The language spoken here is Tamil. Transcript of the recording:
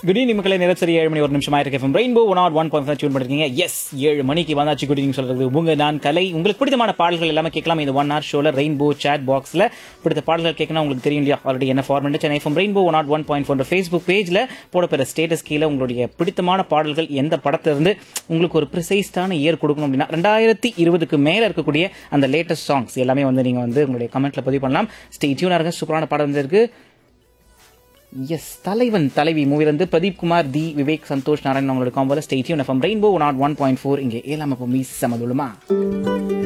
குட் ஈவினிங் மக்களை நிறச்சரி ஏழு மணி ஒரு நிமிஷமா இருக்கு FM Rainbow one ought one point tune பண்ணிருக்கீங்க எஸ் ஏழு மணிக்கு வந்தாச்சு குட் ஈவினிங் சொல்றது உங்க நான் கலை உங்களுக்கு பிடித்தமான பாடல்கள் எல்லாமே கேட்கலாம் இந்த ஒன் ஹவர் ஷோல ரெயின்போ சேட் பாக்ஸ்ல பிடித்த பாடல்கள் கேட்கணும் உங்களுக்கு தெரியும் இல்லையா ஆல்ரெடி என்ன format Chennai FM Rainbow one ought one point four Facebook பேஜ்ல போடப்பெற ஸ்டேட்டஸ் கீழே உங்களுடைய பிடித்தமான பாடல்கள் எந்த படத்துல இருந்து உங்களுக்கு ஒரு ப்ரிசைஸ்டான இயர் கொடுக்கணும் அப்படின்னா ரெண்டாயிரத்தி இருபதுக்கு மேல இருக்கக்கூடிய அந்த லேட்டஸ்ட் சாங்ஸ் எல்லாமே வந்து நீங்க வந்து உங்களுடைய கமெண்ட்ல பதிவு பண்ணலாம் ஸ்டே டியூனா இருங்க சூப்பரான பாடம் வந்து இருக்கு எஸ் தலைவன் தலைவி மூவிலிருந்து பிரதீப் குமார் தி விவேக் சந்தோஷ் நாராயணன் அவங்களோட காம்போல stay tuned FM Rainbow nought one point four இங்கே ஏழாம் அப்போ மீஸ் சமதுலுமா